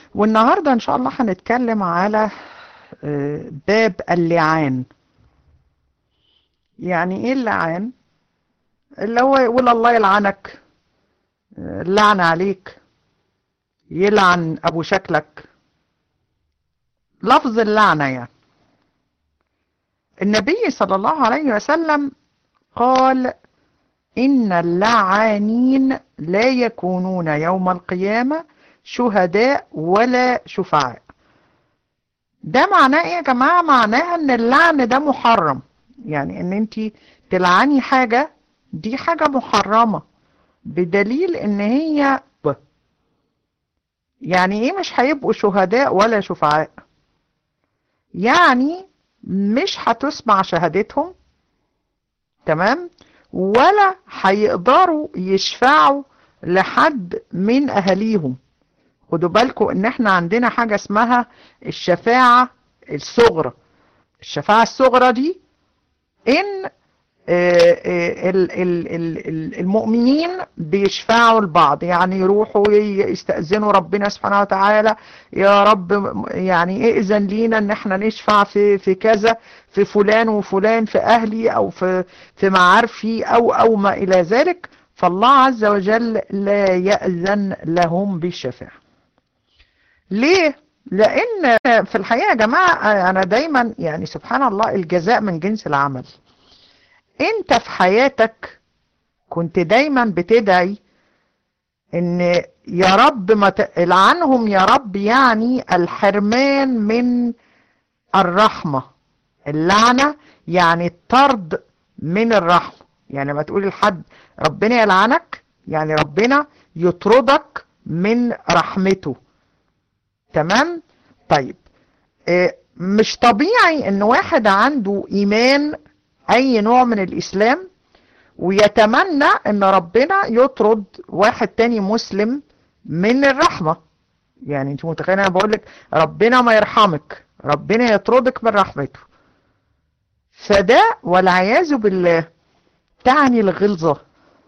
والنهاردة إن شاء الله هنتكلم على آه، باب اللعان يعني إيه اللعان؟ اللي هو يقول الله يلعنك آه، اللعنة عليك يلعن أبو شكلك لفظ اللعنة يعني النبي صلى الله عليه وسلم قال إن اللعانين لا يكونون يوم القيامة شهداء ولا شفعاء ده معناه ايه يا جماعة معناها ان اللعن ده محرم يعني ان انت تلعني حاجة دي حاجة محرمة بدليل ان هي يعني ايه مش هيبقوا شهداء ولا شفعاء يعني مش هتسمع شهادتهم تمام ولا هيقدروا يشفعوا لحد من اهاليهم خدوا بالكم ان احنا عندنا حاجة اسمها الشفاعة الصغرى الشفاعة الصغرى دي ان آه، آه، ال- ال- ال- ال- المؤمنين بيشفعوا لبعض يعني يروحوا ي- يستأذنوا ربنا سبحانه وتعالى يا رب م- يعني ائذن لينا ان احنا نشفع في في كذا في فلان وفلان في اهلي او في في معارفي او او ما الى ذلك فالله عز وجل لا يأذن لهم بالشفاعة ليه؟ لأن في الحقيقة يا جماعة أنا دايما يعني سبحان الله الجزاء من جنس العمل أنت في حياتك كنت دايما بتدعي إن يا رب ما ت... العنهم يا رب يعني الحرمان من الرحمة اللعنة يعني الطرد من الرحمة يعني ما تقول لحد ربنا يلعنك يعني ربنا يطردك من رحمته تمام طيب آه، مش طبيعي ان واحد عنده ايمان اي نوع من الاسلام ويتمنى ان ربنا يطرد واحد تاني مسلم من الرحمة يعني انت متخيل انا بقول لك ربنا ما يرحمك ربنا يطردك من رحمته فده والعياذ بالله تعني الغلظة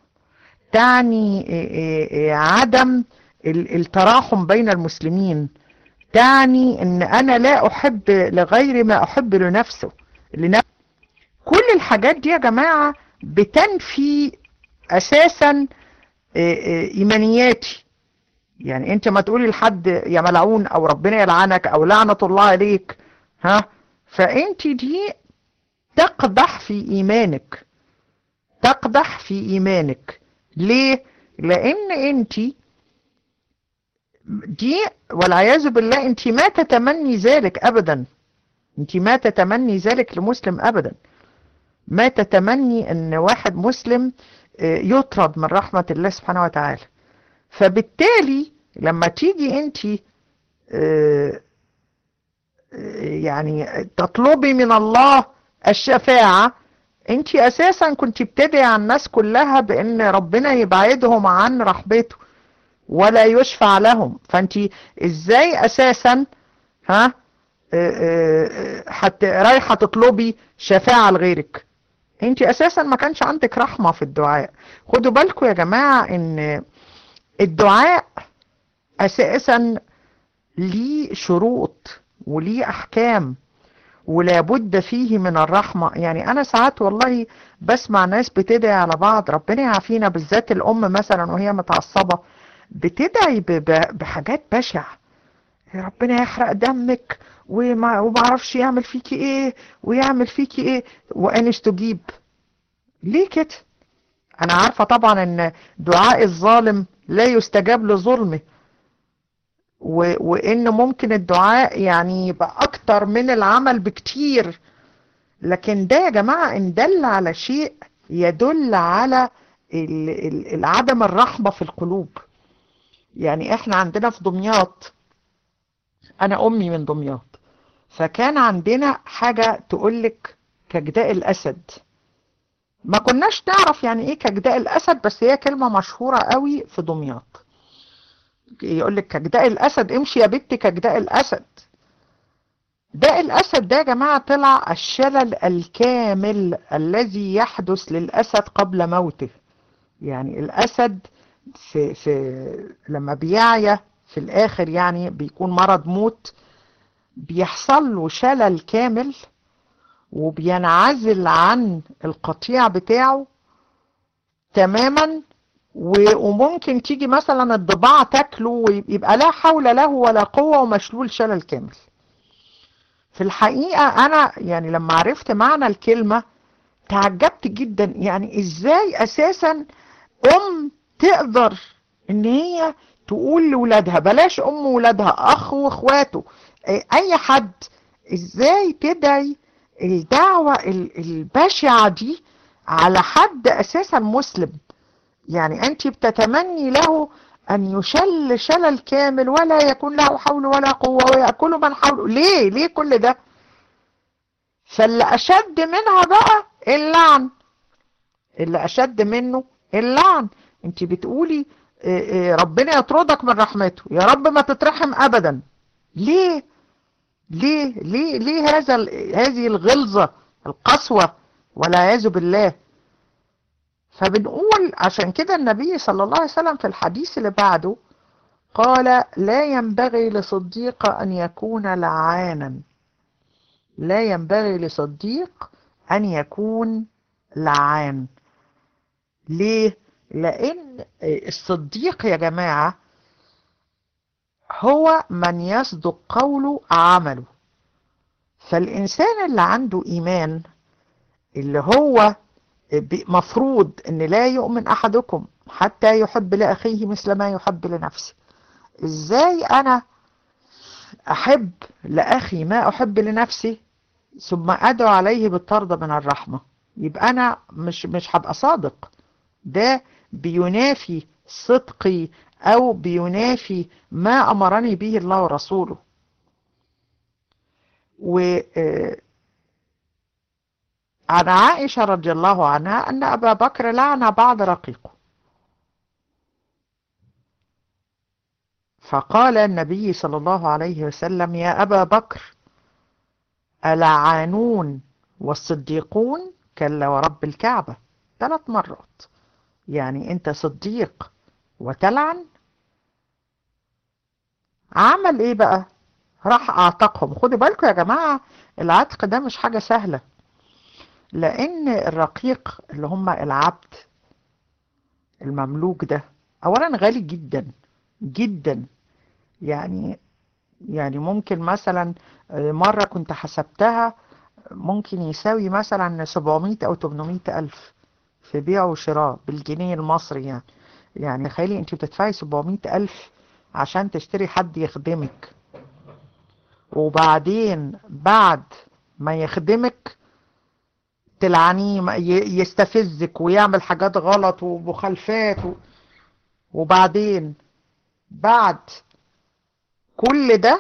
تعني آه، آه، آه، عدم ال- التراحم بين المسلمين تعني ان انا لا احب لغير ما احب لنفسه لنفسه كل الحاجات دي يا جماعة بتنفي اساسا آه، آه، ايمانياتي يعني انت ما تقولي لحد يا ملعون او ربنا يلعنك او لعنة الله عليك ها فانت دي تقدح في ايمانك تقدح في ايمانك ليه لان انت دي والعياذ بالله انت ما تتمني ذلك ابدا انت ما تتمني ذلك لمسلم ابدا ما تتمني ان واحد مسلم آه، يطرد من رحمة الله سبحانه وتعالى فبالتالي لما تيجي انت آه، آه، يعني تطلبي من الله الشفاعة انت اساسا كنت بتدعي على الناس كلها بان ربنا يبعدهم عن رحمته ولا يشفع لهم فانت ازاي اساسا ها آه، آه، حت رايحه تطلبي شفاعه لغيرك انت اساسا ما كانش عندك رحمه في الدعاء خدوا بالكم يا جماعه ان الدعاء اساسا ليه شروط وليه احكام ولا بد فيه من الرحمة يعني أنا ساعات والله بسمع ناس بتدعي على بعض ربنا يعافينا بالذات الأم مثلا وهي متعصبة بتدعي ب- ب- بحاجات بشعة ربنا يحرق دمك وما ومعرفش يعمل فيكي ايه ويعمل فيكي ايه وانش تجيب ليه كده انا عارفة طبعا ان دعاء الظالم لا يستجاب لظلمه و... وان ممكن الدعاء يعني يبقى اكتر من العمل بكتير لكن ده يا جماعة ان دل على شيء يدل على ال... ال... ال- عدم الرحمة في القلوب يعني احنا عندنا في دمياط انا امي من دمياط فكان عندنا حاجة تقولك كجداء الاسد ما كناش نعرف يعني ايه كجداء الاسد بس هي كلمة مشهورة قوي في دمياط يقول لك كجداء الاسد امشي يا بنتي كجداء الاسد داء الاسد ده يا جماعه طلع الشلل الكامل الذي يحدث للاسد قبل موته يعني الاسد في في لما بيعيا في الاخر يعني بيكون مرض موت بيحصل له شلل كامل وبينعزل عن القطيع بتاعه تماما وممكن تيجي مثلا الضباع تاكله ويبقى لا حول له ولا قوة ومشلول شلل كامل في الحقيقة أنا يعني لما عرفت معنى الكلمة تعجبت جدا يعني إزاي أساسا أم تقدر إن هي تقول لولادها بلاش أم ولادها أخ وإخواته أي حد إزاي تدعي الدعوة البشعة دي على حد أساسا مسلم يعني أنت بتتمني له أن يشل شلل كامل ولا يكون له حول ولا قوة ويأكل من حوله ليه ليه كل ده فاللي أشد منها بقى اللعن اللي أشد منه اللعن أنت بتقولي ربنا يطردك من رحمته يا رب ما تترحم أبدا ليه ليه ليه ليه هذا هذه الغلظة القسوة والعياذ بالله فبنقول عشان كده النبي صلى الله عليه وسلم في الحديث اللي بعده قال لا ينبغي لصديق أن يكون لعانا لا ينبغي لصديق أن يكون لعان ليه؟ لأن الصديق يا جماعة هو من يصدق قوله عمله فالإنسان اللي عنده إيمان اللي هو مفروض ان لا يؤمن احدكم حتى يحب لاخيه مثل ما يحب لنفسه ازاي انا احب لاخي ما احب لنفسي ثم ادعو عليه بالطرد من الرحمه يبقى انا مش مش هبقى صادق ده بينافي صدقي او بينافي ما امرني به الله ورسوله و عن عائشة رضي الله عنها أن أبا بكر لعن بعض رقيقه فقال النبي صلى الله عليه وسلم يا أبا بكر ألعانون والصديقون كلا ورب الكعبة ثلاث مرات يعني أنت صديق وتلعن عمل إيه بقى راح أعتقهم خدوا بالكم يا جماعة العتق ده مش حاجة سهلة لان الرقيق اللي هم العبد المملوك ده اولا غالي جدا جدا يعني يعني ممكن مثلا مرة كنت حسبتها ممكن يساوي مثلا 700 او 800 الف في بيع وشراء بالجنيه المصري يعني يعني تخيلي انت بتدفعي 700 الف عشان تشتري حد يخدمك وبعدين بعد ما يخدمك تلعنيه يستفزك ويعمل حاجات غلط ومخالفات و... وبعدين بعد كل ده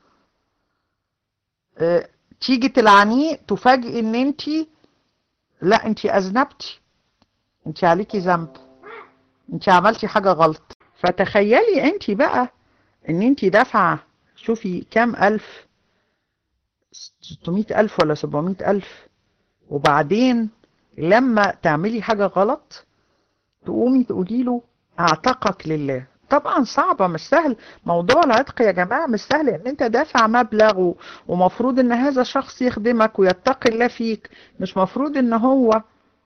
اه تيجي تلعنيه تفاجئ ان انت لا انت اذنبتي انت عليكي ذنب انت عملتي حاجة غلط فتخيلي انت بقى ان انت دافعة شوفي كام الف 600 الف ولا 700 الف وبعدين لما تعملي حاجة غلط تقومي تقولي له اعتقك لله طبعا صعبة مش سهل موضوع العتق يا جماعة مش سهل ان انت دافع مبلغ ومفروض ان هذا الشخص يخدمك ويتقي الله فيك مش مفروض ان هو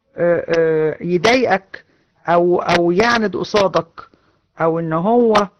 يضايقك او او يعند قصادك او ان هو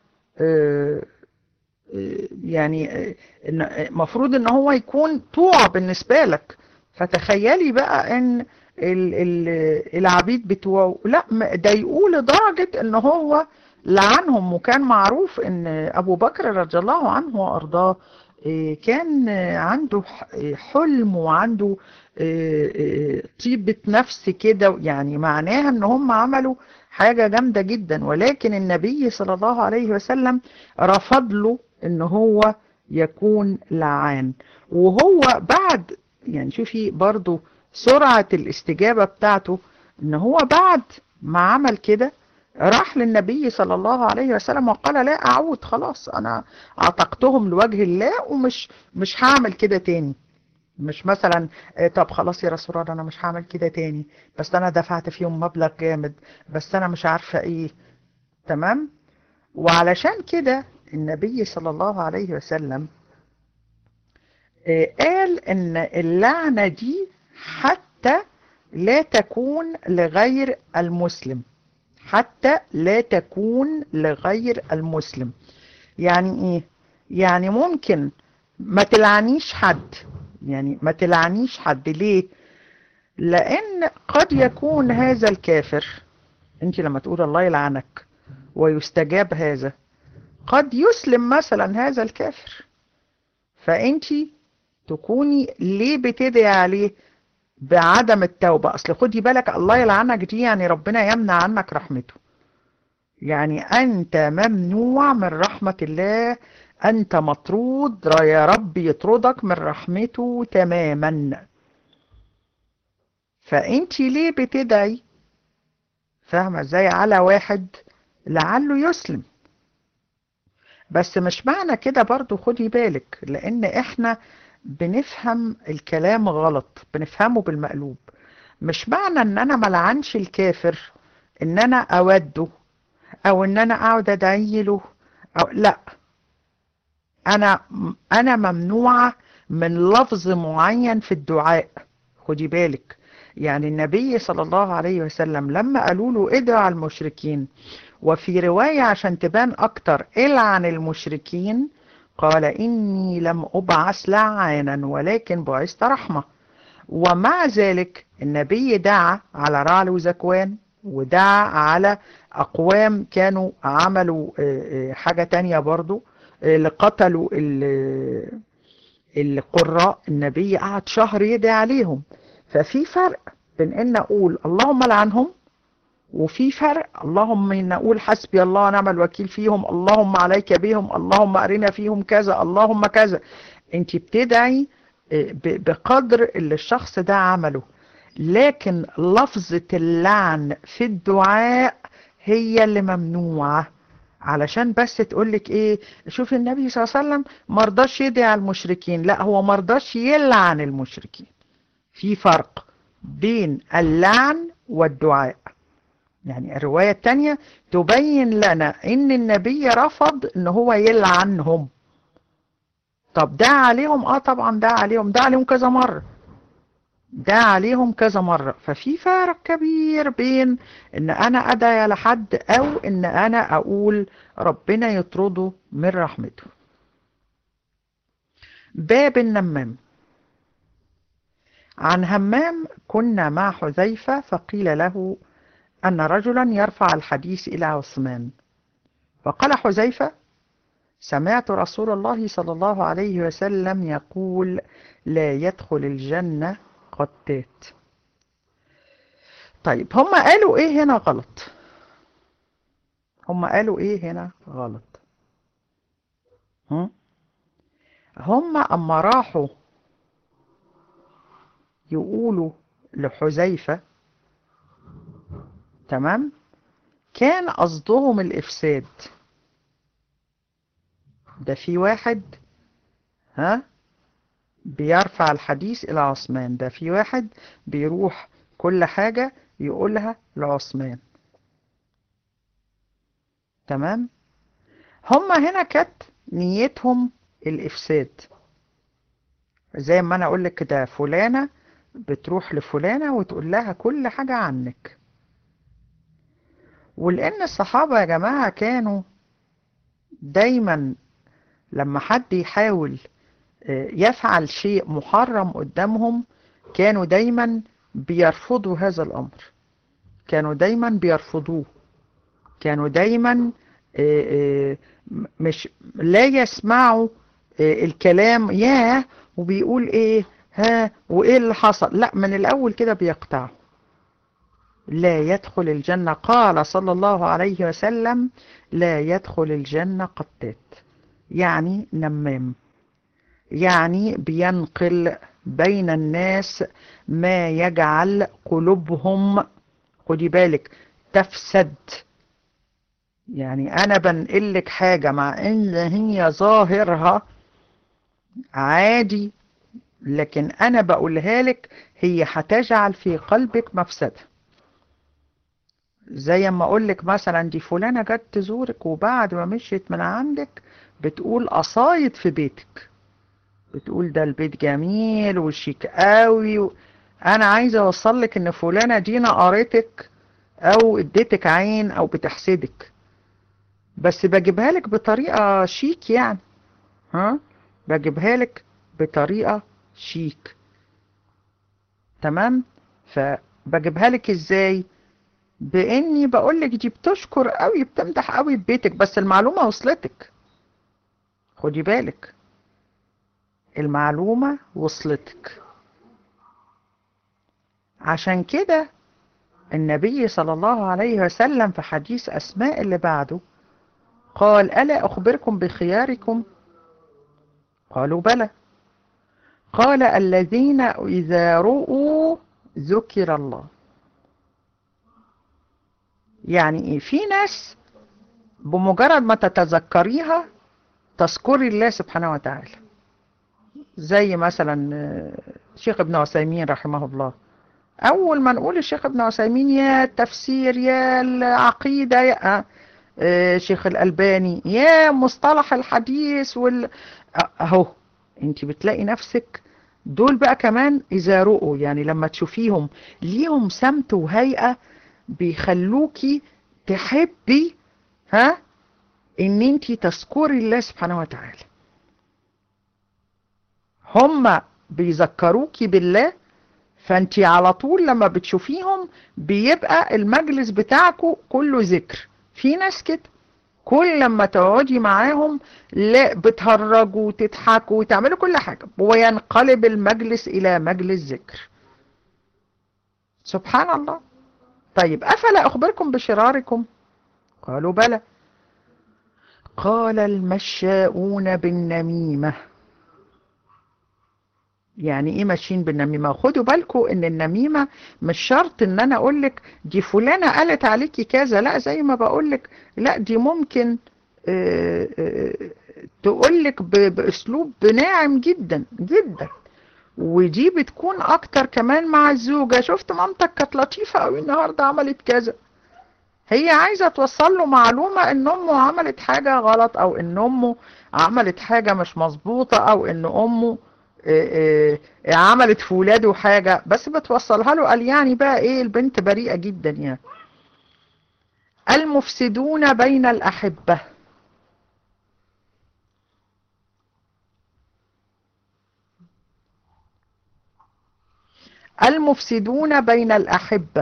يعني المفروض ان هو يكون طوع بالنسبة لك فتخيلي بقى ان ال ال العبيد بتوعه لا ضايقوه لدرجة ان هو لعنهم وكان معروف ان ابو بكر رضي الله عنه وارضاه كان عنده حلم وعنده طيبة نفس كده يعني معناها ان هم عملوا حاجة جامدة جدا ولكن النبي صلى الله عليه وسلم رفض له ان هو يكون لعان وهو بعد يعني شوفي برضو سرعة الاستجابة بتاعته ان هو بعد ما عمل كده راح للنبي صلى الله عليه وسلم وقال لا اعود خلاص انا اعتقتهم لوجه الله ومش مش هعمل كده تاني مش مثلا طب خلاص يا رسول الله انا مش هعمل كده تاني بس انا دفعت فيهم مبلغ جامد بس انا مش عارفة ايه تمام وعلشان كده النبي صلى الله عليه وسلم قال ان اللعنة دي حتى لا تكون لغير المسلم حتى لا تكون لغير المسلم يعني ايه يعني ممكن ما تلعنيش حد يعني ما تلعنيش حد ليه لان قد يكون هذا الكافر انت لما تقول الله يلعنك ويستجاب هذا قد يسلم مثلا هذا الكافر فانت تكوني ليه بتدعي عليه بعدم التوبة اصل خدي بالك الله يلعنك دي يعني ربنا يمنع عنك رحمته يعني انت ممنوع من رحمة الله انت مطرود يا رب يطردك من رحمته تماما فانت ليه بتدعي فاهمة ازاي على واحد لعله يسلم بس مش معنى كده برضو خدي بالك لان احنا بنفهم الكلام غلط بنفهمه بالمقلوب مش معنى ان انا ملعنش الكافر ان انا اوده او ان انا اقعد ادعي له أو لا انا انا ممنوعة من لفظ معين في الدعاء خدي بالك يعني النبي صلى الله عليه وسلم لما قالوا له ادعى على المشركين وفي رواية عشان تبان اكتر العن المشركين قال إني لم أبعث لعانا ولكن بعثت رحمة ومع ذلك النبي دعا على رعل وزكوان ودعا على أقوام كانوا عملوا حاجة تانية برضو اللي قتلوا القراء النبي قعد شهر يدعي عليهم ففي فرق بين ان اقول اللهم لعنهم وفي فرق اللهم إن نقول حسبي الله ونعم الوكيل فيهم اللهم عليك بهم اللهم أرنا فيهم كذا اللهم كذا انت بتدعي بقدر اللي الشخص ده عمله لكن لفظة اللعن في الدعاء هي اللي ممنوعة علشان بس تقولك ايه شوف النبي صلى الله عليه وسلم مرضاش يدعي على المشركين لا هو مرضاش يلعن المشركين في فرق بين اللعن والدعاء يعني الرواية التانية تبين لنا ان النبي رفض ان هو يلعنهم طب دعا عليهم اه طبعا دعا عليهم دعا عليهم كذا مرة دعا عليهم كذا مرة ففي فارق كبير بين ان انا ادعي على حد او ان انا اقول ربنا يطرده من رحمته باب النمام عن همام كنا مع حذيفة فقيل له أن رجلا يرفع الحديث إلى عثمان فقال حذيفة سمعت رسول الله صلى الله عليه وسلم يقول لا يدخل الجنة قتات طيب هم قالوا ايه هنا غلط هم قالوا ايه هنا غلط هم, هم اما راحوا يقولوا لحذيفة تمام كان قصدهم الإفساد ده في واحد ها بيرفع الحديث إلى عثمان ده في واحد بيروح كل حاجة يقولها لعثمان تمام هما هنا كانت نيتهم الإفساد زي ما أنا أقولك كده فلانة بتروح لفلانة وتقول لها كل حاجة عنك ولأن الصحابة يا جماعة كانوا دايما لما حد يحاول يفعل شيء محرم قدامهم كانوا دايما بيرفضوا هذا الأمر كانوا دايما بيرفضوه كانوا دايما مش لا يسمعوا الكلام ياه وبيقول ايه ها وايه اللي حصل لا من الاول كده بيقطعوا لا يدخل الجنة قال صلى الله عليه وسلم لا يدخل الجنة قتات يعني نمام يعني بينقل بين الناس ما يجعل قلوبهم خدي بالك تفسد يعني انا بنقلك حاجة مع ان هي ظاهرها عادي لكن انا بقولها لك هي هتجعل في قلبك مفسده زي ما اقول لك مثلا دي فلانه جت تزورك وبعد ما مشيت من عندك بتقول قصايد في بيتك بتقول ده البيت جميل وشيك قوي و... انا عايزه اوصل لك ان فلانه دينا قريتك او اديتك عين او بتحسدك بس بجيبها لك بطريقه شيك يعني ها بجيبها لك بطريقه شيك تمام فبجيبها لك ازاي باني بقول لك دي بتشكر قوي بتمدح قوي ببيتك بس المعلومه وصلتك خدي بالك المعلومه وصلتك عشان كده النبي صلى الله عليه وسلم في حديث أسماء اللي بعده قال ألا أخبركم بخياركم قالوا بلى قال الذين إذا رؤوا ذكر الله يعني إيه في ناس بمجرد ما تتذكريها تذكري الله سبحانه وتعالى زي مثلا شيخ ابن عثيمين رحمه الله أول ما نقول الشيخ ابن عثيمين يا التفسير يا العقيدة يا شيخ الألباني يا مصطلح الحديث وال أهو أنت بتلاقي نفسك دول بقى كمان إذا رؤوا يعني لما تشوفيهم ليهم سمت وهيئة بيخلوكي تحبي ها ان انت تذكري الله سبحانه وتعالى هم بيذكروكي بالله فانت على طول لما بتشوفيهم بيبقى المجلس بتاعكم كله ذكر في ناس كده كل لما تقعدي معاهم لا بتهرجوا وتضحكوا وتعملوا كل حاجة وينقلب المجلس إلى مجلس ذكر سبحان الله طيب أفلا أخبركم بشراركم قالوا بلى قال المشاؤون بالنميمة يعني ايه ماشيين بالنميمة خدوا بالكم ان النميمة مش شرط ان انا اقولك دي فلانة قالت عليكي كذا لا زي ما بقولك لا دي ممكن اه اه تقولك باسلوب ناعم جدا جدا ودي بتكون اكتر كمان مع الزوجة شفت مامتك كانت لطيفة قوي النهاردة عملت كذا هي عايزة توصل له معلومة ان امه عملت حاجة غلط او ان امه عملت حاجة مش مظبوطة او ان امه إيه إيه عملت في ولاده حاجة بس بتوصلها له قال يعني بقى ايه البنت بريئة جدا يعني المفسدون بين الأحبة المفسدون بين الأحبة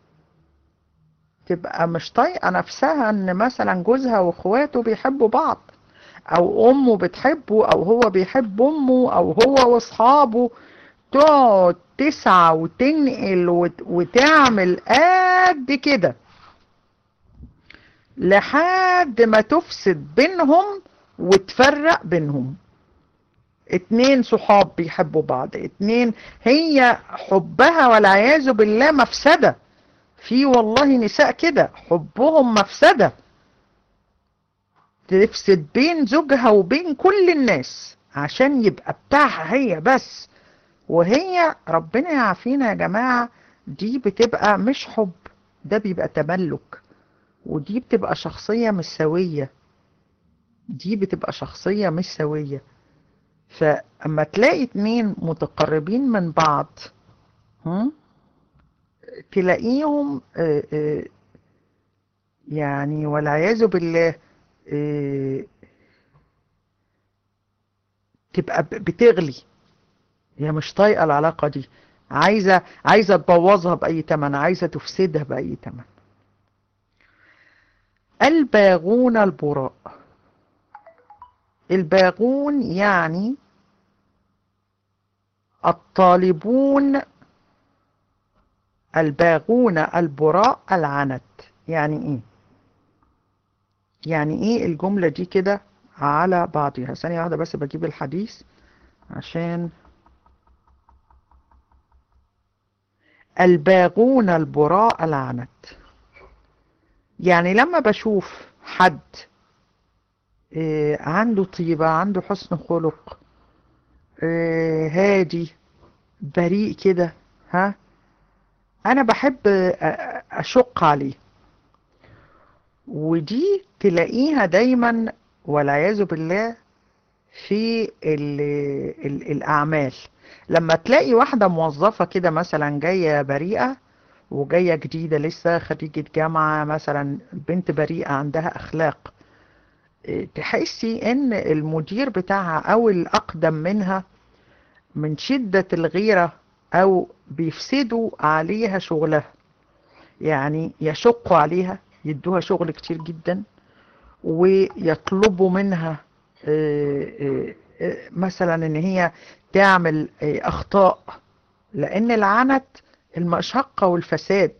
تبقى مش طايقة نفسها ان مثلا جوزها واخواته بيحبوا بعض او امه بتحبه او هو بيحب امه او هو واصحابه تقعد تسعى وتنقل وت... وتعمل قد كده لحد ما تفسد بينهم وتفرق بينهم اتنين صحاب بيحبوا بعض اتنين هي حبها والعياذ بالله مفسدة في والله نساء كده حبهم مفسده تفسد بين زوجها وبين كل الناس عشان يبقى بتاعها هي بس وهي ربنا يعافينا يا جماعة دي بتبقى مش حب ده بيبقى تملك ودي بتبقى شخصية مش سوية دي بتبقى شخصية مش سوية فأما تلاقي اتنين متقربين من بعض هم؟ تلاقيهم اه اه يعني والعياذ بالله إيه تبقى بتغلي هي مش طايقه العلاقه دي عايزه عايزه تبوظها باي ثمن عايزه تفسدها باي ثمن الباغون البراء الباغون يعني الطالبون الباغون البراء العنت يعني ايه يعني ايه الجملة دي كده على بعضها ثانية واحدة بس بجيب الحديث عشان الباغون البراء العنت يعني لما بشوف حد إيه عنده طيبة عنده حسن خلق إيه هادي بريء كده ها انا بحب اشق عليه ودي تلاقيها دايما والعياذ بالله في ال ال الأعمال لما تلاقي واحدة موظفة كده مثلا جاية بريئة وجاية جديدة لسه خريجة جامعة مثلا بنت بريئة عندها أخلاق تحسي ان المدير بتاعها او الاقدم منها من شدة الغيرة او بيفسدوا عليها شغلها يعني يشقوا عليها يدوها شغل كتير جدا ويطلبوا منها مثلا ان هي تعمل اخطاء لان العنت المشقة والفساد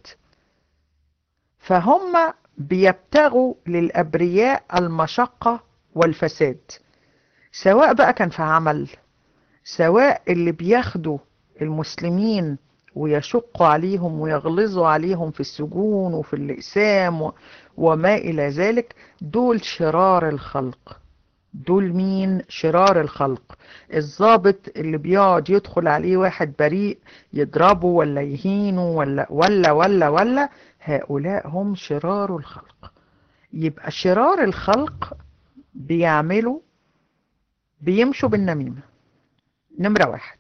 فهم بيبتغوا للأبرياء المشقة والفساد سواء بقى كان في عمل سواء اللي بياخدوا المسلمين ويشقوا عليهم ويغلظوا عليهم في السجون وفي الإقسام وما إلى ذلك دول شرار الخلق دول مين شرار الخلق الضابط اللي بيقعد يدخل عليه واحد بريء يضربه ولا يهينه ولا ولا ولا ولا هؤلاء هم شرار الخلق يبقى شرار الخلق بيعملوا بيمشوا بالنميمة نمرة واحد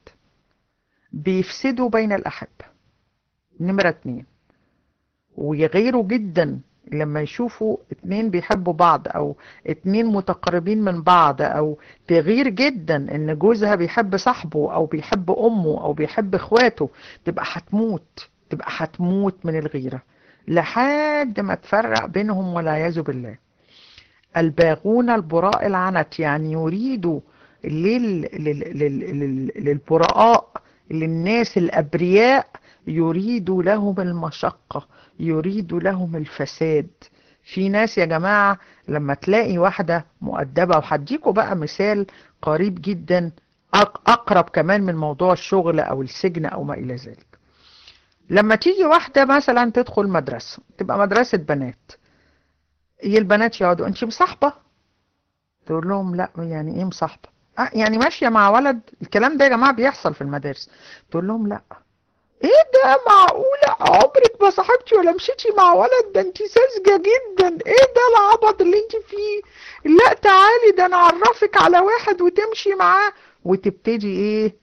بيفسدوا بين الأحبة نمرة اتنين ويغيروا جدا لما يشوفوا اتنين بيحبوا بعض او اتنين متقربين من بعض او تغير جدا ان جوزها بيحب صاحبه او بيحب امه او بيحب اخواته تبقى هتموت تبقى هتموت من الغيرة لحد ما تفرق بينهم والعياذ بالله الباغون البراء العنت يعني يريدوا لل... لل... لل... للبراء للناس الأبرياء يريد لهم المشقة يريد لهم الفساد في ناس يا جماعة لما تلاقي واحدة مؤدبة وحديكوا بقى مثال قريب جدا أقرب كمان من موضوع الشغل أو السجن أو ما إلى ذلك لما تيجي واحدة مثلا تدخل مدرسة تبقى مدرسة بنات البنات يقعدوا انت مصاحبة تقول لهم لا يعني ايه مصاحبة آه يعني ماشية مع ولد الكلام ده يا جماعة بيحصل في المدارس تقول لهم لا ايه ده معقولة عمرك ما صاحبتي ولا مشيتي مع ولد ده انت ساذجة جدا ايه ده العبط اللي انت فيه لا تعالي ده انا اعرفك على واحد وتمشي معاه وتبتدي ايه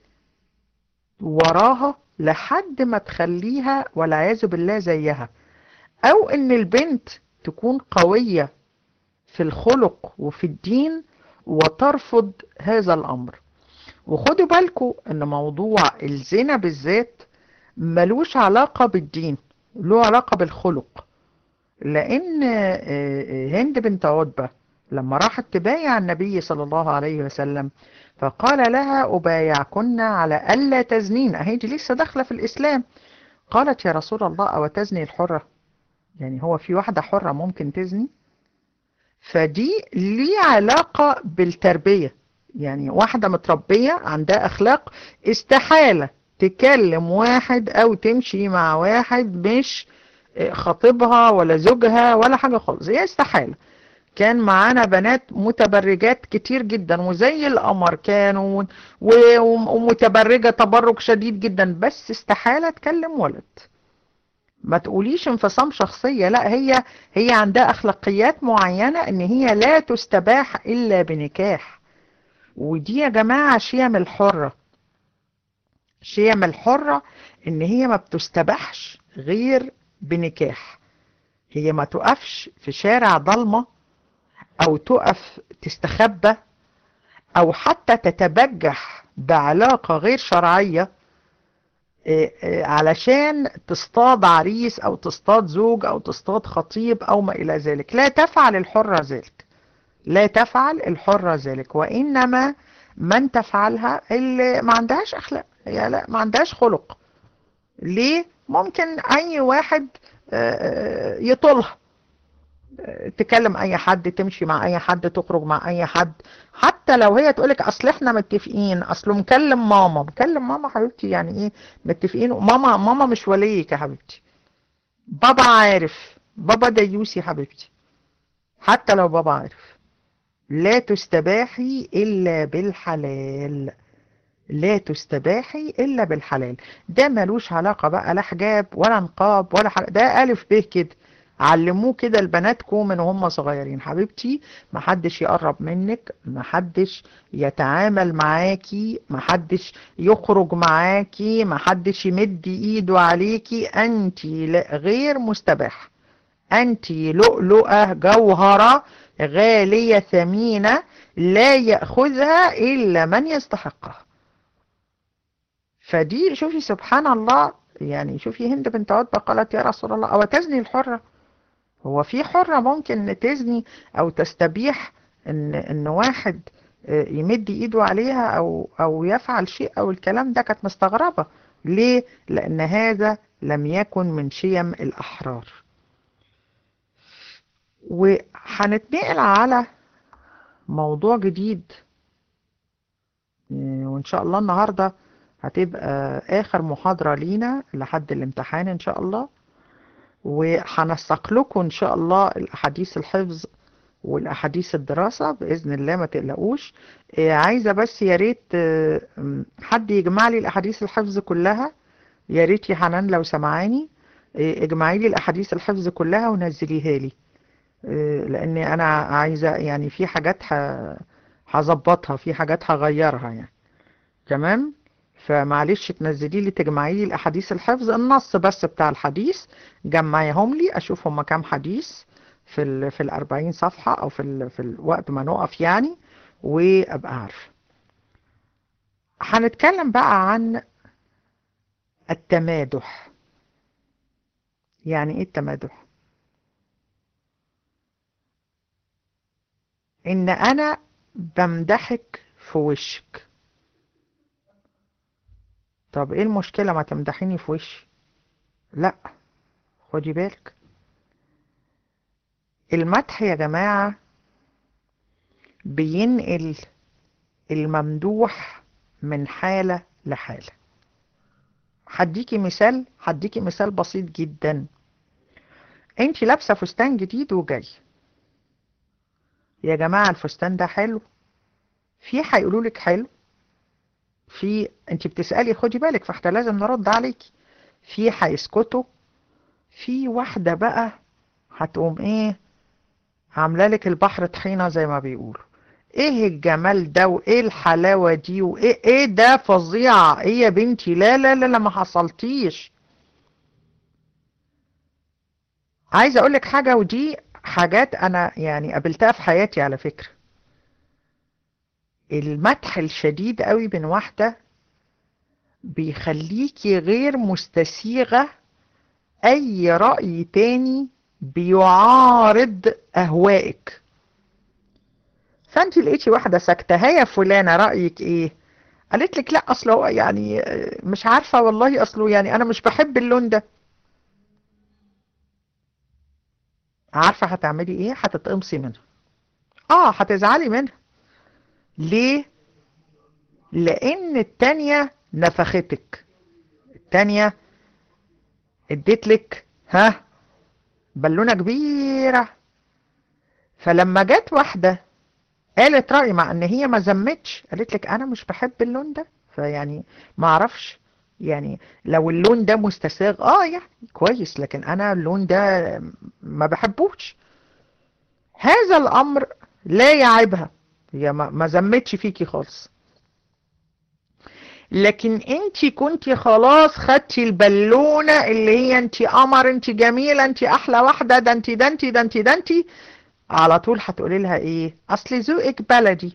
وراها لحد ما تخليها والعياذ بالله زيها او ان البنت تكون قوية في الخلق وفي الدين وترفض هذا الامر وخدوا بالكم ان موضوع الزنا بالذات ملوش علاقة بالدين له علاقة بالخلق لأن هند بنت عتبة لما راحت تبايع النبي صلى الله عليه وسلم فقال لها أبايعكن على ألا تزنين أهي دي لسه داخلة في الإسلام قالت يا رسول الله أو تزني الحرة يعني هو في واحدة حرة ممكن تزني فدي ليه علاقة بالتربية يعني واحدة متربية عندها أخلاق استحالة تكلم واحد او تمشي مع واحد مش خطيبها ولا زوجها ولا حاجة خالص هي استحالة كان معانا بنات متبرجات كتير جدا وزي القمر كانوا ومتبرجة تبرج شديد جدا بس استحالة تكلم ولد ما تقوليش انفصام شخصية لا هي هي عندها اخلاقيات معينة ان هي لا تستباح الا بنكاح ودي يا جماعة شيم الحرة شيم الحرة ان هي ما بتستبحش غير بنكاح هي ما تقفش في شارع ضلمة او تقف تستخبى او حتى تتبجح بعلاقة غير شرعية علشان تصطاد عريس او تصطاد زوج او تصطاد خطيب او ما الى ذلك لا تفعل الحرة ذلك لا تفعل الحرة ذلك وانما من تفعلها اللي ما عندهاش اخلاق هي لا ما عندهاش خلق ليه ممكن اي واحد يطلها تكلم اي حد تمشي مع اي حد تخرج مع اي حد حتى لو هي تقولك اصل احنا متفقين اصله مكلم ماما مكلم ماما حبيبتي يعني ايه متفقين ماما ماما مش وليك يا حبيبتي بابا عارف بابا ديوسي حبيبتي حتى لو بابا عارف لا تستباحي الا بالحلال لا تستباحي إلا بالحلال ده ملوش علاقة بقى لا حجاب ولا نقاب ولا حاجة ده ألف به كده علموه كده لبناتكم من وهم صغيرين حبيبتي محدش يقرب منك محدش يتعامل معاكي محدش يخرج معاكي محدش يمد ايده عليكي انت غير مستباح انت لؤلؤة جوهرة غالية ثمينة لا يأخذها إلا من يستحقها فدي شوفي سبحان الله يعني شوفي هند بنت عتبة قالت يا رسول الله أو تزني الحرة هو في حرة ممكن تزني أو تستبيح إن, إن واحد يمد إيده عليها أو, أو يفعل شيء أو الكلام ده كانت مستغربة ليه؟ لأن هذا لم يكن من شيم الأحرار وهنتنقل على موضوع جديد وإن شاء الله النهاردة هتبقى آخر محاضرة لينا لحد الامتحان إن شاء الله وهنسق لكم إن شاء الله الأحاديث الحفظ والأحاديث الدراسة بإذن الله ما تقلقوش عايزة بس يا ريت حد يجمع لي الأحاديث الحفظ كلها يا ريت يا حنان لو سمعاني اجمعي لي الأحاديث الحفظ كلها ونزليها لي لأن أنا عايزة يعني في حاجات هظبطها في حاجات هغيرها يعني تمام فمعلش تنزلي لي تجمعي لي الاحاديث الحفظ النص بس بتاع الحديث جمعيهم لي اشوف هما كام حديث في ال في ال40 صفحه او في ال في الوقت ما نقف يعني وابقى عارفه هنتكلم بقى عن التمادح يعني ايه التمادح ان انا بمدحك في وشك طب ايه المشكلة ما تمدحيني في وشي لا خدي بالك المدح يا جماعة بينقل الممدوح من حالة لحالة هديكي مثال هديكي مثال بسيط جدا انت لابسة فستان جديد وجاي يا جماعة الفستان ده حلو في هيقولولك حلو في انت بتسألي خدي بالك فاحنا لازم نرد عليكي في هيسكتوا في واحدة بقى هتقوم ايه عامله لك البحر طحينة زي ما بيقولوا ايه الجمال ده وايه الحلاوة دي وايه ايه ده فظيعة ايه يا بنتي لا لا لا, لا ما حصلتيش عايزة اقولك حاجة ودي حاجات انا يعني قابلتها في حياتي على فكرة المدح الشديد قوي من واحدة بيخليكي غير مستسيغة اي رأي تاني بيعارض اهوائك فانت لقيتي واحدة ساكتة هيا فلانة رأيك ايه قالت لك لا اصله يعني مش عارفة والله اصله يعني انا مش بحب اللون ده عارفة هتعملي ايه هتتقمصي منها اه هتزعلي منها ليه لان التانية نفختك التانية اديتلك ها بالونة كبيرة فلما جت واحدة قالت رأي مع ان هي ما زمتش قالت لك انا مش بحب اللون ده فيعني ما اعرفش يعني لو اللون ده مستساغ اه يعني كويس لكن انا اللون ده ما بحبوش هذا الامر لا يعيبها هي ما زمتش فيكي خالص لكن انت كنت خلاص خدتي البالونة اللي هي انت قمر انت جميلة انت احلى واحدة ده انت ده انت ده انت ده انت على طول هتقولي لها ايه اصل ذوقك بلدي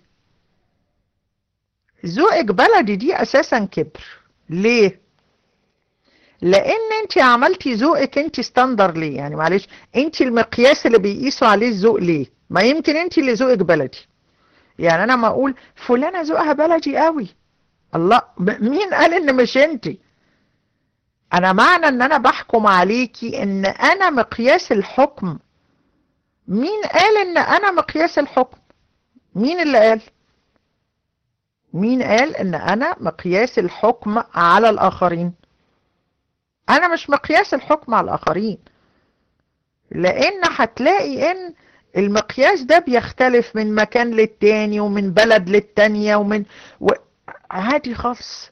ذوقك بلدي دي اساسا كبر ليه لان انت عملتي ذوقك انت ستاندر ليه يعني معلش انت المقياس اللي بيقيسوا عليه الذوق ليه ما يمكن انت اللي ذوقك بلدي يعني انا ما اقول فلانه ذوقها بلدي قوي الله مين قال ان مش انت انا معنى ان انا بحكم عليكي ان انا مقياس الحكم مين قال ان انا مقياس الحكم مين اللي قال مين قال ان انا مقياس الحكم على الاخرين انا مش مقياس الحكم على الاخرين لان هتلاقي ان المقياس ده بيختلف من مكان للتاني ومن بلد للتانية ومن و... عادي خالص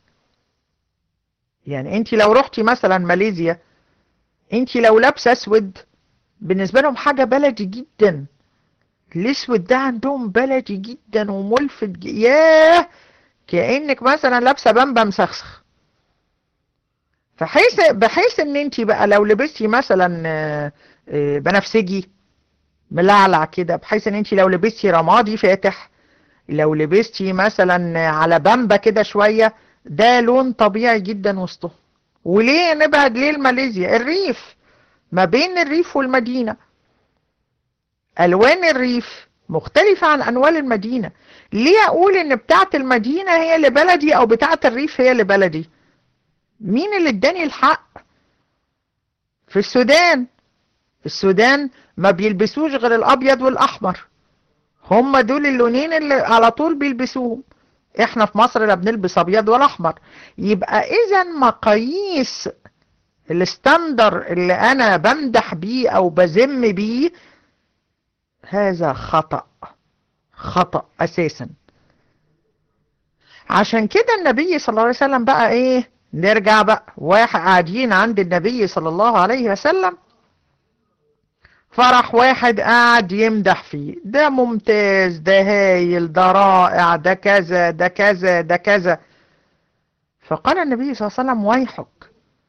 يعني انت لو رحتي مثلا ماليزيا انت لو لابسه اسود بالنسبة لهم حاجة بلدي جدا الاسود ده عندهم بلدي جدا وملفت ج- ياه كأنك مثلا لابسة بامبا مسخسخ فحيث بحيث ان انت بقى لو لبستي مثلا آه، آه، بنفسجي ملعلع كده بحيث ان انت لو لبستي رمادي فاتح لو لبستي مثلا على بامبا كده شوية ده لون طبيعي جدا وسطهم وليه نبعد ليه الماليزيا الريف ما بين الريف والمدينة ألوان الريف مختلفة عن أنوال المدينة ليه أقول إن بتاعة المدينة هي اللي بلدي أو بتاعة الريف هي اللي بلدي مين اللي اداني الحق في السودان السودان ما بيلبسوش غير الأبيض والأحمر هم دول اللونين اللي على طول بيلبسوهم احنا في مصر لا بنلبس ابيض ولا احمر يبقى اذا مقاييس الستاندر اللي انا بمدح بيه او بذم بيه هذا خطأ خطأ اساسا عشان كده النبي صلى الله عليه وسلم بقى ايه نرجع بقى واحد قاعدين عند النبي صلى الله عليه وسلم فرح واحد قاعد يمدح فيه ده ممتاز ده هايل ده رائع ده كذا ده كذا ده كذا فقال النبي صلى الله عليه وسلم ويحك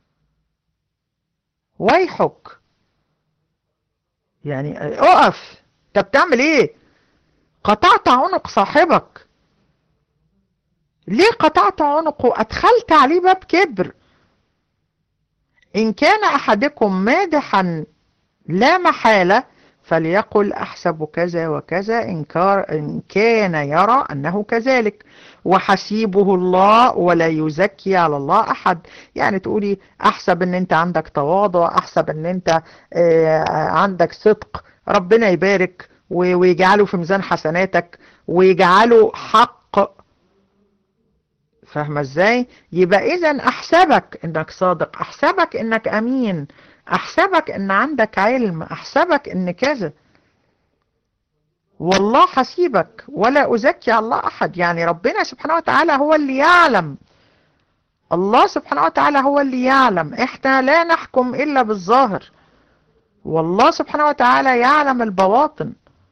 ويحك يعني اقف انت بتعمل ايه قطعت عنق صاحبك ليه قطعت عنقه ادخلت عليه باب كبر ان كان احدكم مادحا لا محالة فليقل أحسب كذا وكذا إن, كار إن كان يرى أنه كذلك وحسيبه الله ولا يزكي على الله أحد يعني تقولي أحسب أن أنت عندك تواضع أحسب أن أنت آه، عندك صدق ربنا يبارك و- ويجعله في ميزان حسناتك ويجعله حق فاهمة ازاي يبقى اذا احسبك انك صادق احسبك انك امين احسبك ان عندك علم احسبك ان كذا والله حسيبك ولا ازكي على الله احد يعني ربنا سبحانه وتعالى هو اللي يعلم الله سبحانه وتعالى هو اللي يعلم احنا لا نحكم الا بالظاهر والله سبحانه وتعالى يعلم البواطن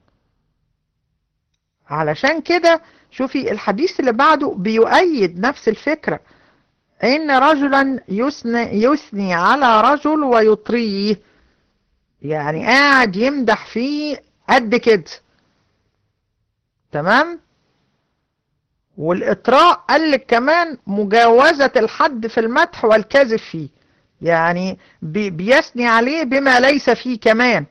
علشان كده شوفي الحديث اللي بعده بيؤيد نفس الفكرة إن رجلا يثني, يثني على رجل ويطريه يعني قاعد يمدح فيه قد كده تمام والإطراء قال لك كمان مجاوزة الحد في المدح والكذب فيه يعني بي بيثني عليه بما ليس فيه كمان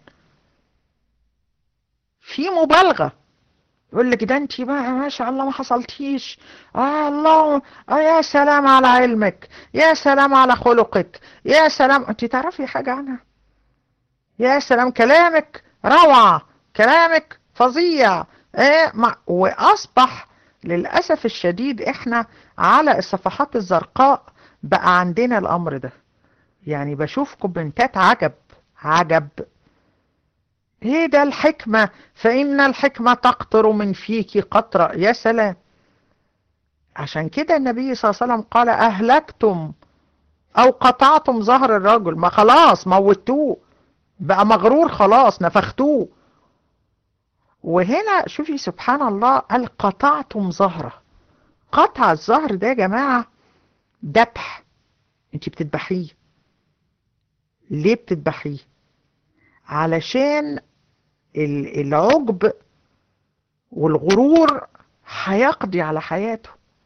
في مبالغة يقول لك ده انت بقى ما شاء الله ما حصلتيش آه الله آه يا سلام على علمك يا سلام على خلقك يا سلام انت تعرفي حاجة عنها يا سلام كلامك روعة كلامك فظيع ايه ما واصبح للأسف الشديد احنا على الصفحات الزرقاء بقى عندنا الامر ده يعني بشوف كومنتات عجب عجب ايه ده الحكمة فإن الحكمة تقطر من فيك قطرة يا سلام عشان كده النبي صلى الله عليه وسلم قال أهلكتم أو قطعتم ظهر الرجل ما خلاص موتوه بقى مغرور خلاص نفختوه وهنا شوفي سبحان الله قال قطعتم ظهره قطع الظهر ده يا جماعة ذبح انت بتذبحيه ليه بتذبحيه علشان العجب والغرور هيقضي على حياته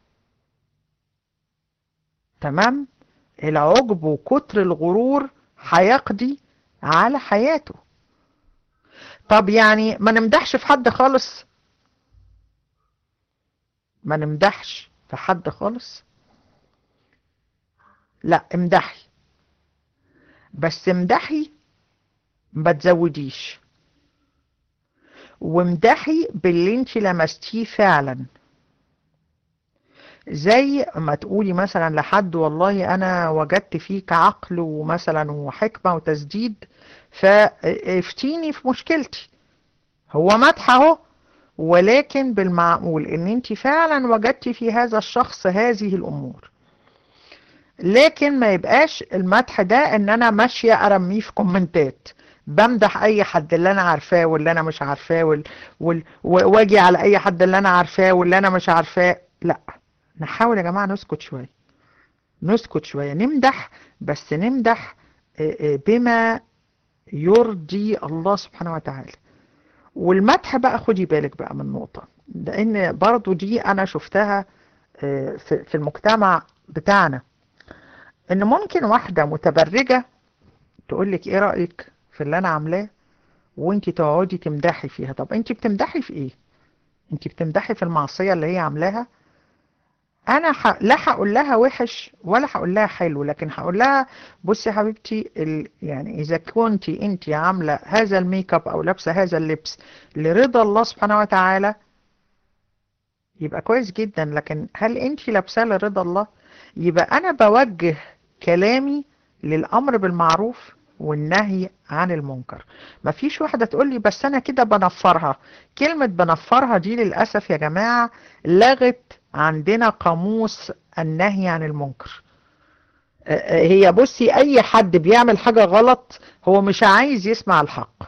تمام العجب وكتر الغرور هيقضي على حياته طب يعني ما نمدحش في حد خالص ما نمدحش في حد خالص لا امدحي بس امدحي ما تزوديش وامدحي باللي انت لمستيه فعلا زي ما تقولي مثلا لحد والله انا وجدت فيك عقل ومثلا وحكمة وتسديد فافتيني في مشكلتي هو مدح اهو ولكن بالمعقول ان انت فعلا وجدتي في هذا الشخص هذه الامور لكن ما يبقاش المدح ده ان انا ماشية ارميه في كومنتات بمدح اي حد اللي انا عارفاه واللي انا مش عارفاه وال... وال... واجي على اي حد اللي انا عارفاه واللي انا مش عارفاه لا نحاول يا جماعة نسكت شوية نسكت شوية نمدح بس نمدح بما يرضي الله سبحانه وتعالى والمدح بقى خدي بالك بقى من نقطة لان برضو دي انا شفتها في المجتمع بتاعنا ان ممكن واحدة متبرجة تقول لك ايه رأيك في اللي انا عاملاه وانت تقعدي تمدحي فيها طب انت بتمدحي في ايه انت بتمدحي في المعصية اللي هي عاملاها انا ح... لا هقول لها وحش ولا هقول لها حلو لكن هقول لها بصي يا حبيبتي ال... يعني اذا كنت انت عامله هذا الميك اب او لابسه هذا اللبس لرضا الله سبحانه وتعالى يبقى كويس جدا لكن هل انت لابساه لرضا الله يبقى انا بوجه كلامي للامر بالمعروف والنهي عن المنكر مفيش واحدة تقول لي بس انا كده بنفرها كلمة بنفرها دي للأسف يا جماعة لغت عندنا قاموس النهي عن المنكر هي بصي اي حد بيعمل حاجة غلط هو مش عايز يسمع الحق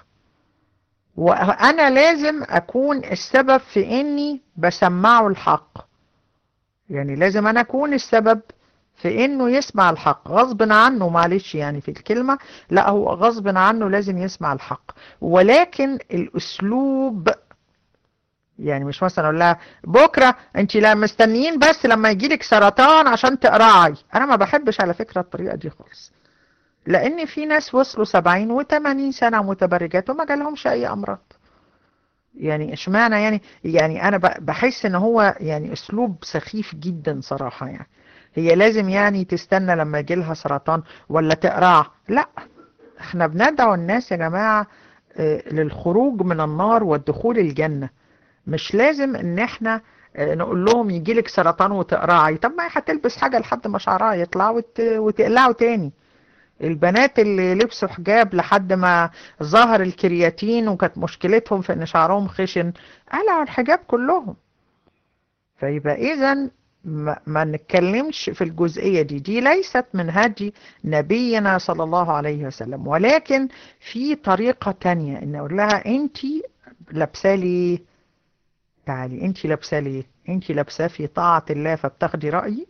وانا لازم اكون السبب في اني بسمعه الحق يعني لازم انا اكون السبب في انه يسمع الحق غصب عنه معلش يعني في الكلمة لا هو غصب عنه لازم يسمع الحق ولكن الاسلوب يعني مش مثلا اقول لها بكرة انت لا مستنيين بس لما يجيلك سرطان عشان تقرعي انا ما بحبش على فكرة الطريقة دي خالص لان في ناس وصلوا 70 و80 سنة متبرجات وما جالهمش اي امراض يعني اشمعنى يعني يعني انا بحس ان هو يعني اسلوب سخيف جدا صراحة يعني هي لازم يعني تستنى لما يجيلها سرطان ولا تقرع لا احنا بندعو الناس يا جماعة للخروج من النار والدخول الجنة مش لازم ان احنا نقول لهم يجيلك سرطان وتقرعي طب ما هي هتلبس حاجة لحد ما شعرها يطلع وت... وتقلعه تاني البنات اللي لبسوا حجاب لحد ما ظهر الكرياتين وكانت مشكلتهم في ان شعرهم خشن قلعوا الحجاب كلهم فيبقى اذا ما, ما نتكلمش في الجزئية دي دي ليست من هدي نبينا صلى الله عليه وسلم ولكن في طريقة تانية ان اقول لها انت لابسه لي تعالي انت لابسه لي انت لابسه في طاعة الله فبتاخدي رأيي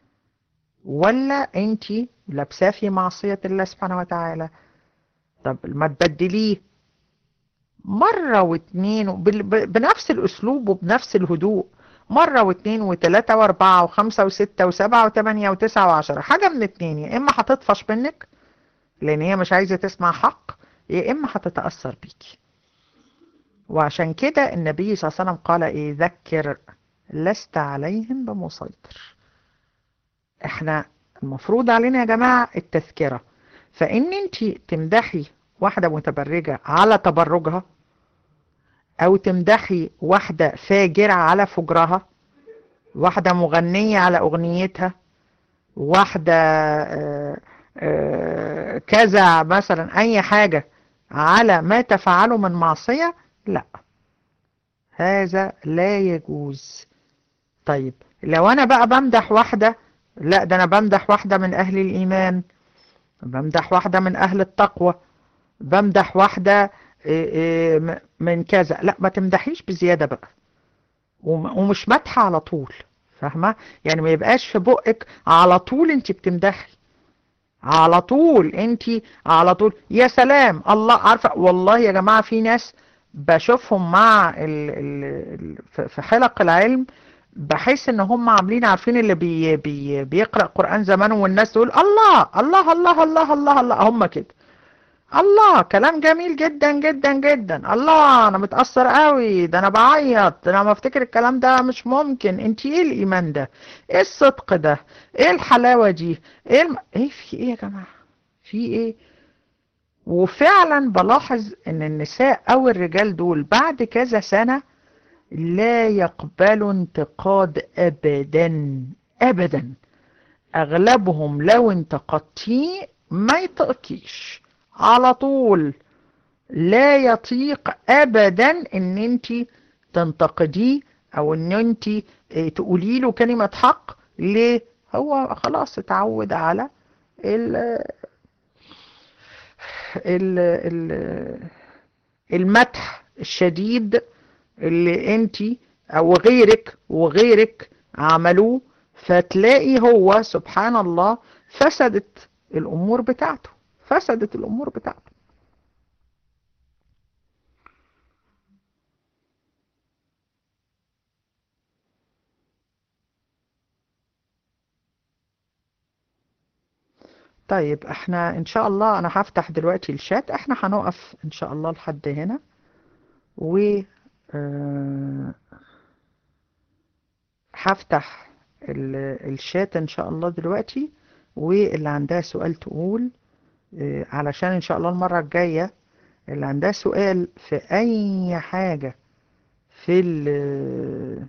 ولا انت لابساه في معصية الله سبحانه وتعالى طب ما تبدليه مرة واثنين بنفس الاسلوب وبنفس الهدوء مرة واثنين وثلاثة واربعة وخمسة وستة وسبعة وثمانية وتسعة وعشرة حاجة من اتنين يا اما هتطفش منك لان هي مش عايزة تسمع حق يا اما هتتأثر بيكي وعشان كده النبي صلى الله عليه وسلم قال ايه ذكر لست عليهم بمسيطر احنا المفروض علينا يا جماعة التذكرة فان انت تمدحي واحدة متبرجة على تبرجها او تمدحي واحدة فاجرة على فجرها واحدة مغنية على اغنيتها واحدة آآ آآ كذا مثلا اي حاجة على ما تفعله من معصية لا هذا لا يجوز طيب لو انا بقى بمدح واحدة لا ده انا بمدح واحدة من اهل الايمان بمدح واحدة من اهل التقوى بمدح واحدة من كذا لا ما تمدحيش بزيادة بقى ومش مدح على طول فاهمة يعني ما يبقاش في بقك على طول انت بتمدحي على طول انت على طول يا سلام الله عارفة والله يا جماعة في ناس بشوفهم مع ال ال في حلق العلم بحس ان هم عاملين عارفين اللي بي بي بيقرأ قرآن زمان والناس تقول الله الله الله الله الله الله هم كده الله كلام جميل جدا جدا جدا الله انا متأثر قوي ده انا بعيط ده انا ما افتكر الكلام ده مش ممكن انت ايه الايمان ده ايه الصدق ده ايه الحلاوة دي ايه الم... ايه في ايه يا جماعة في ايه وفعلا بلاحظ ان النساء او الرجال دول بعد كذا سنة لا يقبلوا انتقاد ابدا ابدا اغلبهم لو انتقدتيه ما يطقكيش على طول لا يطيق ابدا ان انت تنتقديه او ان انت تقولي له كلمة حق ليه هو خلاص اتعود على ال ال المدح الشديد اللي انت او غيرك وغيرك عملوه فتلاقي هو سبحان الله فسدت الامور بتاعته فسدت الامور بتاعته طيب احنا ان شاء الله انا هفتح دلوقتي الشات احنا هنقف ان شاء الله لحد هنا و آه، هفتح ال- الشات ان شاء الله دلوقتي واللي عندها سؤال تقول آه، علشان ان شاء الله المرة الجاية اللي عندها سؤال في اي حاجة في ال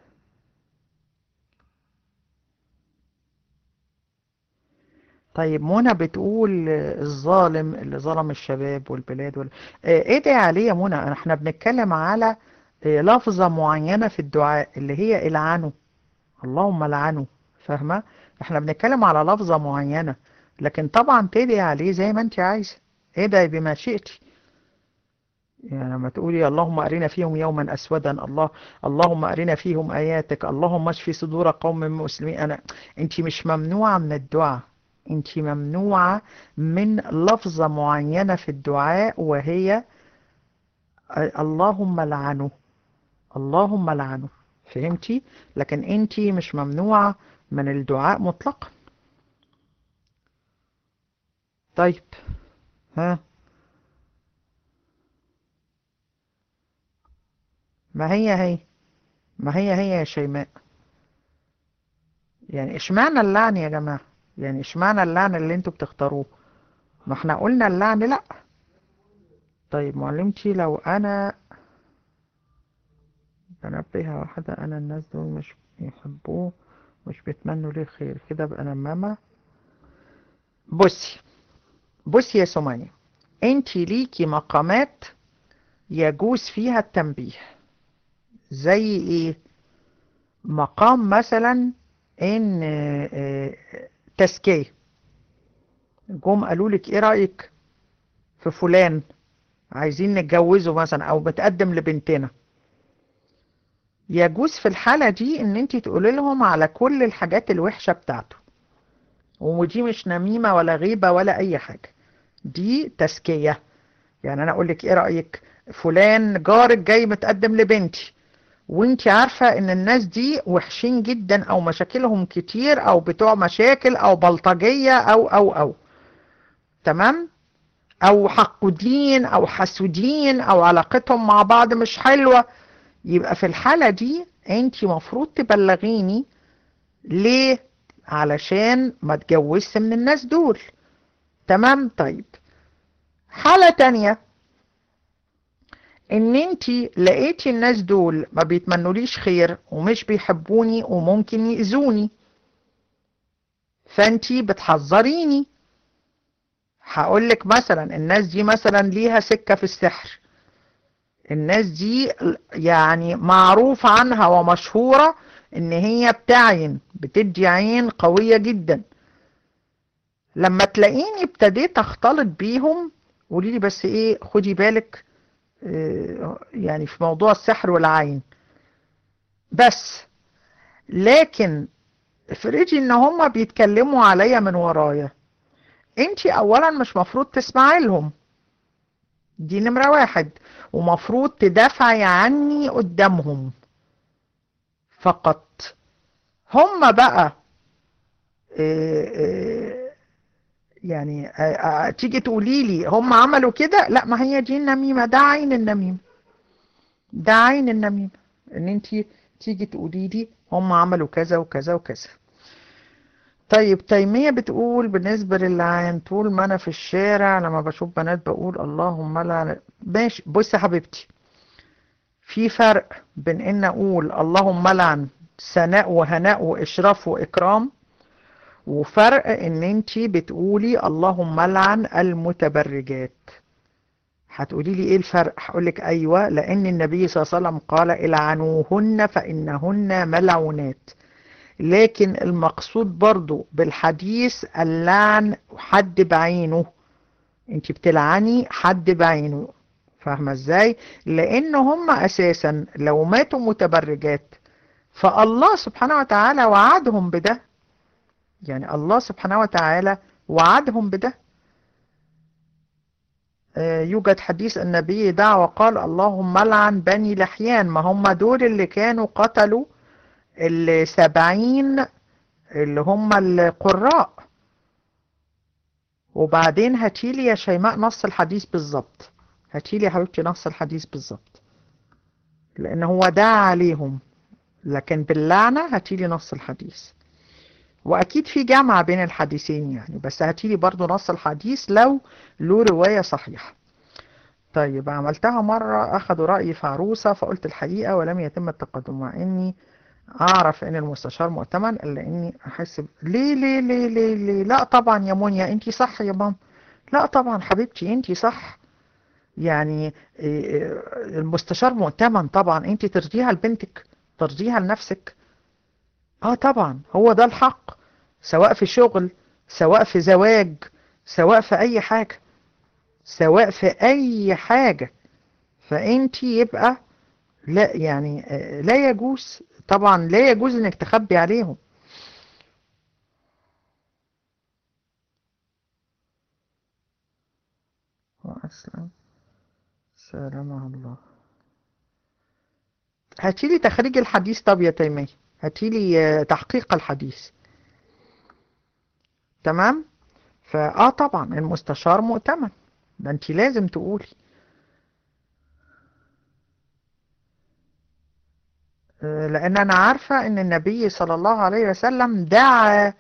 طيب منى بتقول آه، الظالم اللي ظلم الشباب والبلاد وال... آه، ايه ده عليه يا منى احنا بنتكلم على آه، لفظة معينة في الدعاء اللي هي العنه اللهم لعنه فاهمة احنا بنتكلم على لفظة معينة لكن طبعا تدعي عليه زي ما انت عايزة ادعي بما شئتي يعني لما تقولي اللهم أرنا فيهم يوما أسودا الله اللهم أرنا فيهم آياتك اللهم اشفي صدور قوم مسلمين أنا أنت مش ممنوعة من الدعاء أنت ممنوعة من لفظة معينة في الدعاء وهي اللهم لعنه اللهم لعنه فهمتي لكن أنت مش ممنوعة من الدعاء مطلقا طيب ها ما هي هي ما هي هي يا شيماء يعني اشمعنى اللعن يا جماعة يعني اشمعنى اللعن اللي انتوا بتختاروه ما احنا قلنا اللعن لا طيب معلمتي لو انا بنبه واحدة انا الناس دول مش بيحبوه مش بيتمنوا ليه خير كده بقى انا ماما بصي بصي يا سمية انت ليكي مقامات يجوز فيها التنبيه زي ايه مقام مثلا ان آه، تزكية جم قالوا لك ايه رأيك في فلان عايزين نتجوزه مثلا او بتقدم لبنتنا يجوز في الحالة دي ان انت تقولي لهم على كل الحاجات الوحشة بتاعته ودي مش نميمة ولا غيبة ولا اي حاجة دي تزكية يعني انا اقول لك ايه رأيك فلان جارك جاي متقدم لبنتي وانت عارفة ان الناس دي وحشين جدا او مشاكلهم كتير او بتوع مشاكل او بلطجية او او او تمام او حقودين او حسودين او علاقتهم مع بعض مش حلوة يبقى في الحالة دي انت مفروض تبلغيني ليه علشان ما تجوزش من الناس دول تمام طيب حالة تانية ان انت لقيتي الناس دول ما بيتمنوليش خير ومش بيحبوني وممكن يأذوني فانت بتحذريني هقولك مثلا الناس دي مثلا ليها سكة في السحر الناس دي يعني معروف عنها ومشهورة ان هي بتعين بتدي عين قوية جدا لما تلاقيني ابتديت اختلط بيهم قولي لي بس ايه خدي بالك يعني في موضوع السحر والعين بس لكن افرضي ان هما بيتكلموا عليا من ورايا انت اولا مش مفروض تسمعي لهم دي نمرة واحد ومفروض تدافعي عني قدامهم فقط هما بقى يعني تيجي تقولي لي هم عملوا كده لا ما هي دي النميمة ده عين النميمة ده عين النميمة ان انت تيجي تقولي لي هم عملوا كذا وكذا وكذا طيب تيمية بتقول بالنسبة للعين طول ما انا في الشارع لما بشوف بنات بقول اللهم لا ماشي بصي يا حبيبتي في فرق بين ان اقول اللهم لعن ثناء وهناء واشراف واكرام وفرق ان انت بتقولي اللهم لعن المتبرجات هتقولي لي ايه الفرق هقول لك ايوه لان النبي صلى الله عليه وسلم قال العنوهن فانهن ملعونات لكن المقصود برضو بالحديث اللعن حد بعينه انت بتلعني حد بعينه فاهمة ازاي لان هم اساسا لو ماتوا متبرجات فالله سبحانه وتعالى وعدهم بده يعني الله سبحانه وتعالى وعدهم بده يوجد حديث النبي دعا وقال اللهم لعن بني لحيان ما هم دول اللي كانوا قتلوا السبعين اللي هم القراء وبعدين هاتيلي يا شيماء نص الحديث بالظبط هاتيلي يا حبيبتي نص الحديث بالظبط لان هو دعا عليهم لكن باللعنة هاتيلي نص الحديث واكيد في جمع بين الحديثين يعني بس هاتيلي برضو نص الحديث لو له رواية صحيحة طيب عملتها مرة اخدوا رأيي في عروسة فقلت الحقيقة ولم يتم التقدم مع اني اعرف ان المستشار مؤتمن الا اني احس ب... ليه ليه ليه ليه ليه لا طبعا يا منيا انت صح يا ماما لا طبعا حبيبتي انت صح يعني المستشار مؤتمن طبعا انت ترضيها لبنتك ترضيها لنفسك اه طبعا هو ده الحق سواء في شغل سواء في زواج سواء في اي حاجة سواء في اي حاجة فانت يبقى لا يعني لا يجوز طبعا لا يجوز انك تخبي عليهم وأسلم سلامه الله هاتيلي تخريج الحديث طب يا تيمية هاتيلي تحقيق الحديث تمام فآه طبعا المستشار مؤتمن ده انت لازم تقولي لأن أنا عارفة أن النبي صلى الله عليه وسلم دعا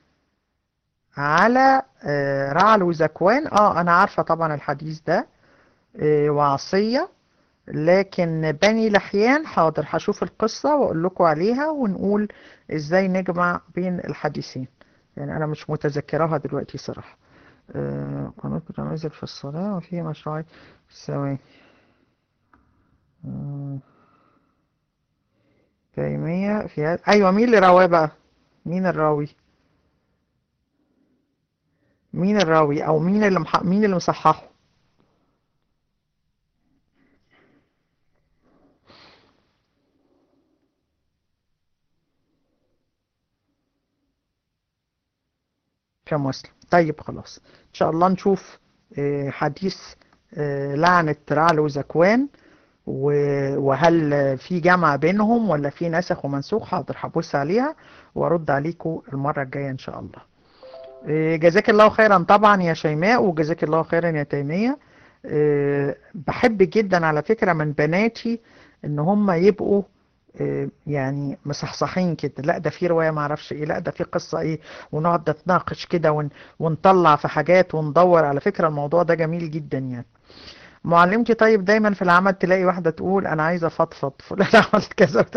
على رعل وزكوان آه أنا عارفة طبعا الحديث ده وعصية لكن بني لحيان حاضر هشوف القصة وأقول لكم عليها ونقول إزاي نجمع بين الحديثين يعني أنا مش متذكرها دلوقتي صراحة قناة بتنزل في الصلاة وفي مشروعي ثواني تيمية في هذا أيوة مين اللي رواه بقى مين الراوي مين الراوي أو مين اللي مح... مين اللي مصححه كمسلم طيب خلاص إن شاء الله نشوف حديث لعنة رعل وزكوان وهل في جمع بينهم ولا في نسخ ومنسوخ حاضر هبص عليها وارد عليكم المرة الجاية ان شاء الله جزاك الله خيرا طبعا يا شيماء وجزاك الله خيرا يا تيمية بحب جدا على فكرة من بناتي ان هم يبقوا يعني مصحصحين كده لا ده في رواية معرفش ايه لا ده في قصة ايه ونقعد نتناقش كده ون... ونطلع في حاجات وندور على فكرة الموضوع ده جميل جدا يعني معلمتي طيب دايما في العمل تلاقي واحدة تقول انا عايزة فضفض فلان عملت كذا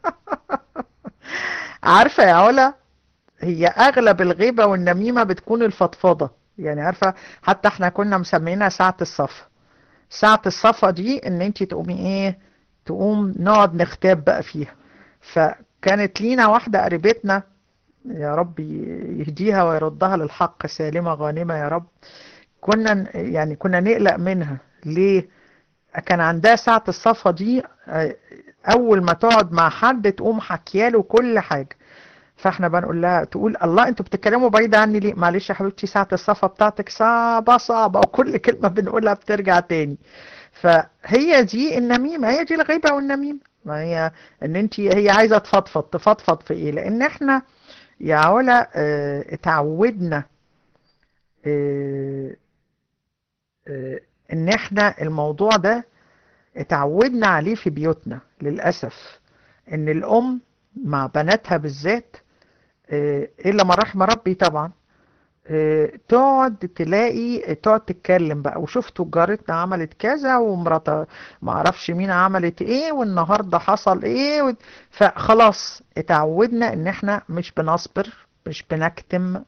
عارفة يا علا هي اغلب الغيبة والنميمة بتكون الفضفضة يعني عارفة حتى احنا كنا مسمينها ساعة الصفا ساعة الصفا دي ان انت تقومي ايه تقوم نقعد نختاب بقى فيها فكانت لينا واحدة قريبتنا يا رب يهديها ويردها للحق سالمة غانمة يا رب كنا يعني كنا نقلق منها ليه كان عندها ساعة الصفا دي اول ما تقعد مع حد تقوم حكياله كل حاجة فاحنا بنقول لها تقول الله انتوا بتتكلموا بعيد عني ليه معلش يا حبيبتي ساعة الصفا بتاعتك صعبة صعبة وكل كلمة بنقولها بترجع تاني فهي دي النميمة هي دي الغيبة والنميمة ما هي ان انت هي عايزة تفضفض تفضفض في ايه لان احنا يا علا اه اتعودنا اه اه ان احنا الموضوع ده اتعودنا عليه في بيوتنا للأسف ان الام مع بناتها بالذات الا ما رحم ربي طبعا تقعد تلاقي تقعد تتكلم بقى وشفتوا جارتنا عملت كذا ومراتها ما اعرفش مين عملت ايه والنهارده حصل ايه و... فخلاص اتعودنا ان احنا مش بنصبر مش بنكتم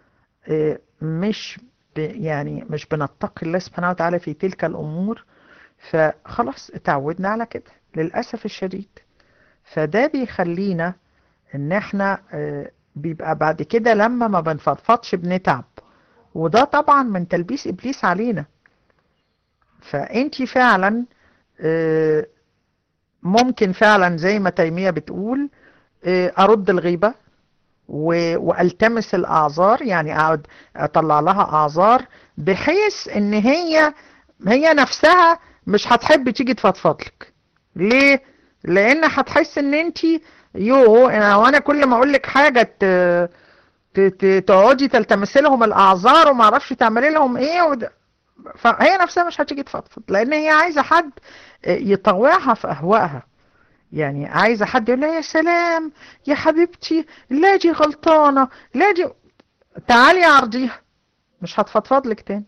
مش ب... يعني مش بنتقي الله سبحانه وتعالى في تلك الامور فخلاص اتعودنا على كده للاسف الشديد فده بيخلينا ان احنا بيبقى بعد كده لما ما بنفضفضش بنتعب وده طبعا من تلبيس إبليس علينا فأنت فعلا آه، ممكن فعلا زي ما تيمية بتقول آه، أرد الغيبة و- والتمس الاعذار يعني اقعد اطلع لها اعذار بحيث ان هي هي نفسها مش هتحب تيجي تفضفض لك ليه لان هتحس ان انت يو انا وانا كل ما اقول لك حاجه ت... ت... ت... تقعدي تلتمسي لهم الاعذار وما اعرفش تعملي لهم ايه ود... فهي نفسها مش هتيجي تفضفض لان هي عايزه حد يطوعها في اهوائها يعني عايزة حد يقول لها يا سلام يا حبيبتي لا دي غلطانة لا دي تعالي عرضيها مش هتفضفض لك تاني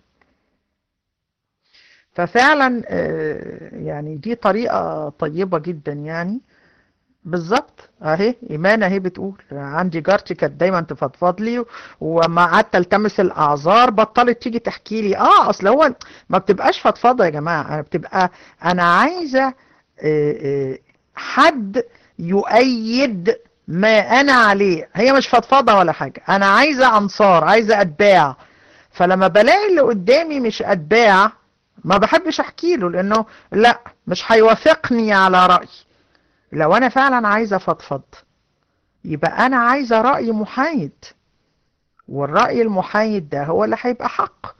ففعلا آه، يعني دي طريقة طيبة جدا يعني بالظبط اهي ايمان اهي بتقول عندي جارتي كانت دايما تفضفض لي وما قعدت التمس الاعذار بطلت تيجي تحكي لي اه اصل هو ما بتبقاش فضفضه يا جماعه انا بتبقى انا عايزه آه، آه، حد يؤيد ما انا عليه هي مش فضفضه ولا حاجه انا عايزه انصار عايزه اتباع فلما بلاقي اللي قدامي مش اتباع ما بحبش احكي له لانه لا مش هيوافقني على راي لو انا فعلا عايزه افضفض يبقى انا عايزه راي محايد والراي المحايد ده هو اللي هيبقى حق